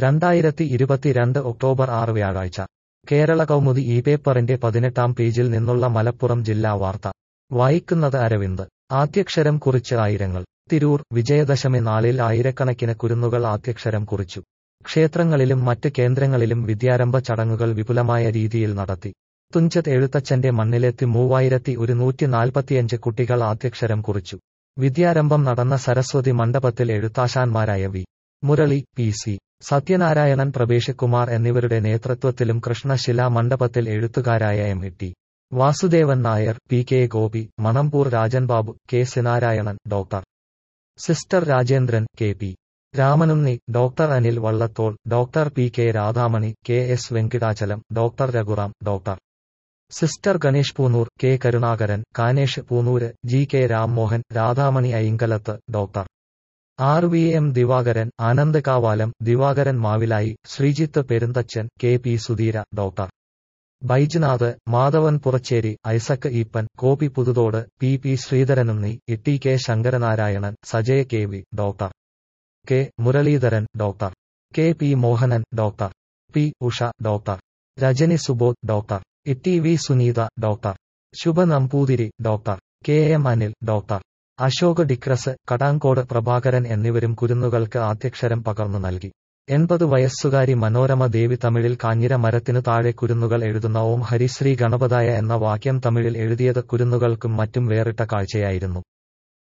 രണ്ടായിരത്തി ഇരുപത്തിരണ്ട് ഒക്ടോബർ ആറ് വ്യാഴാഴ്ച കേരള കൗമുദി ഈ പേപ്പറിന്റെ പതിനെട്ടാം പേജിൽ നിന്നുള്ള മലപ്പുറം ജില്ലാ വാർത്ത വായിക്കുന്നത് അരവിന്ദ് ആദ്യക്ഷരം കുറിച്ച് ആയിരങ്ങൾ തിരൂർ വിജയദശമി നാളിൽ ആയിരക്കണക്കിന് കുരുന്നുകൾ ആദ്യക്ഷരം കുറിച്ചു ക്ഷേത്രങ്ങളിലും മറ്റ് കേന്ദ്രങ്ങളിലും വിദ്യാരംഭ ചടങ്ങുകൾ വിപുലമായ രീതിയിൽ നടത്തി തുഞ്ചത്ത് എഴുത്തച്ഛന്റെ മണ്ണിലെത്തി മൂവായിരത്തി ഒരുന്നൂറ്റി നാൽപ്പത്തിയഞ്ച് കുട്ടികൾ ആദ്യക്ഷരം കുറിച്ചു വിദ്യാരംഭം നടന്ന സരസ്വതി മണ്ഡപത്തിൽ എഴുത്താശാന്മാരായ V Murali P C Sathyanarayanan Pravesh Kumar എന്നിവരുടെ നേതൃത്വത്തിലും കൃഷ്ണശിലാ മണ്ഡപത്തിൽ എഴുത്തുകാരായ M T Vasudevan Nair P K Gopi Manampoor Rajan Babu K C Narayanan doctor sister Rajendran K P Ramanunni doctor Anil Vallathol doctor P K Radhamani K S Venkitachalam doctor Raghuram doctor sister Ganesh Poonoor K Karunakaran Kanesh Poonoor G K Rammohan Radhamani Ayinkalath doctor R V M Divakaran Anand Kavalam Divakaran Mavilayi Sreejith Perunthachan K P Sudheera doctor Baijnath Madhavan Puracheri Isaac Eappen Gopi Puthuthode P P Sreedharanunni Itty K Sankaranarayanan Sajay K V doctor K Muraleedharan doctor K P Mohanan doctor P Usha doctor Rajani Subodh doctor Itty V Suneetha doctor Shubha Namboothiri doctor K M Anil doctor Ashok ഡിക്രസ് കടാങ്കോട് പ്രഭാകരൻ എന്നിവരും കുരുന്നുകൾക്ക് ആദ്യക്ഷരം പകർന്നു നൽകി എൺപത് വയസ്സുകാരി മനോരമ ദേവി തമിഴിൽ കാഞ്ഞിര മരത്തിനു താഴെ കുരുന്നുകൾ എഴുതുന്ന ഓം ഹരിശ്രീ ഗണപതായ എന്ന വാക്യം തമിഴിൽ എഴുതിയത് കുരുന്നുകൾക്കും മറ്റും വേറിട്ട കാഴ്ചയായിരുന്നു